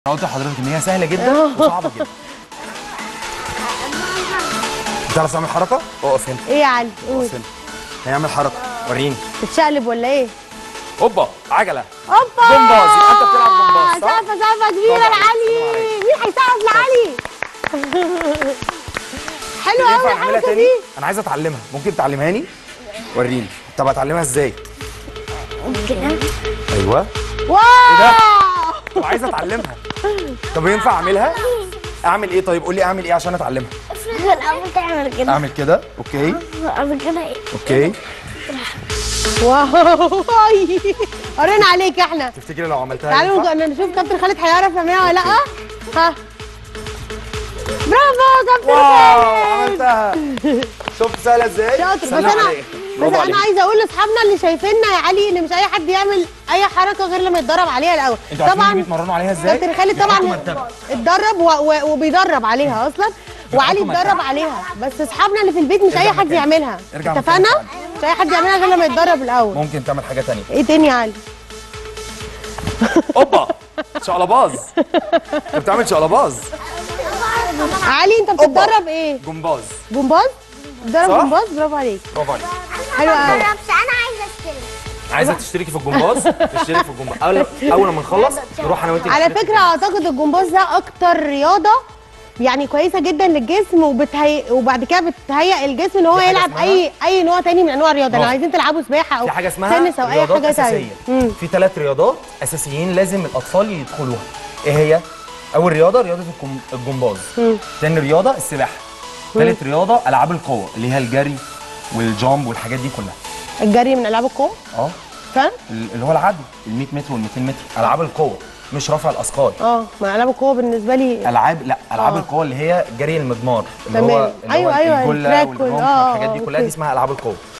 انا قلت لحضرتك ان هي سهله جدا وصعبه جدا بتعرف تعمل حركه اقف هنا ايه يا علي قول اقف هنا هيعمل حركه وريني تتشقلب ولا ايه اوبا عجله اوبا جمباز، يبقى أنت بتلعب جمباز، صح؟ سقفه سقفه كبيره برافو عليك، لعلي برافو عليك. مين هيسقف لعلي حلوه ينفع قوي نعملها الحركه تاني دي انا عايز اتعلمها ممكن تعلمهاني وريني طب اتعلمها ازاي ايوه واو وعايز اتعلمها طب ينفع اعملها اعمل ايه طيب قول لي اعمل ايه عشان اتعلمها افرض الاول تعمل كده اعمل كده اوكي اعمل كده ايه اوكي واو قرينا عليك احنا تفتكري لو عملتها تعالوا ينفع؟ نج- نشوف كابتن خالد هيعرف يعملها ولا لا ها برافو كابتن واو خالد عملتها شفت سهله ازاي شاطر بس سلم انا عليك. بس برافو انا عليك. عايزه اقول لاصحابنا اللي شايفيننا يا علي ان مش اي حد يعمل اي حركه غير لما يتدرب عليها الاول انتوا عارفين طبعا بيتمرنوا عليها ازاي كابتن خالد بيحطوا طبعا مرتبة. اتدرب و... و... وبيدرب عليها اصلا وعلي مرتبة. اتدرب عليها بس اصحابنا اللي في البيت مش ارجع اي حد مكانك. يعملها ارجع اتفقنا مكانك. مش اي حد يعملها غير لما يتدرب الاول ممكن تعمل حاجه تانية ايه تاني يا علي اوبا شقلباز انت بتعمل شقلباز علي انت بتتدرب ايه جمباز جمباز بتتدرب صح؟ جمباز برافو عليك برافو عليك حلو قوي بس انا عايزه اشتري عايزه تشتركي في الجمباز تشترك في الجمباز اول اول ما نخلص نروح انا وانت على نشترك في فكره اعتقد الجمباز ده اكتر رياضه يعني كويسه جدا للجسم وبتهي... وبعد كده بتهيئ الجسم ان هو في حاجة يلعب اسمها- اي اي نوع تاني من انواع الرياضه لو برافو. عايزين تلعبوا سباحه او في حاجه اسمها تنس او اي رياضات حاجه تانية اساسيه مم. في ثلاث رياضات اساسيين لازم الاطفال يدخلوها ايه هي اول رياضه رياضه الجم- الجمباز مم. تاني رياضه السباحه ثالث رياضه العاب القوه اللي هي الجري والجامب والحاجات دي كلها الجري من العاب القوه اه فاهم اللي هو العدو ال 100 متر وال 200 متر العاب القوه مش رفع الاثقال اه ما العاب القوه بالنسبه لي العاب لا العاب آه. القوه اللي هي جري المضمار اللي تمام. هو اللي أيوة، هو أيوة، الجله التراك والجرونك وال- آه، والحاجات دي آه، كلها دي أوكي. اسمها العاب القوه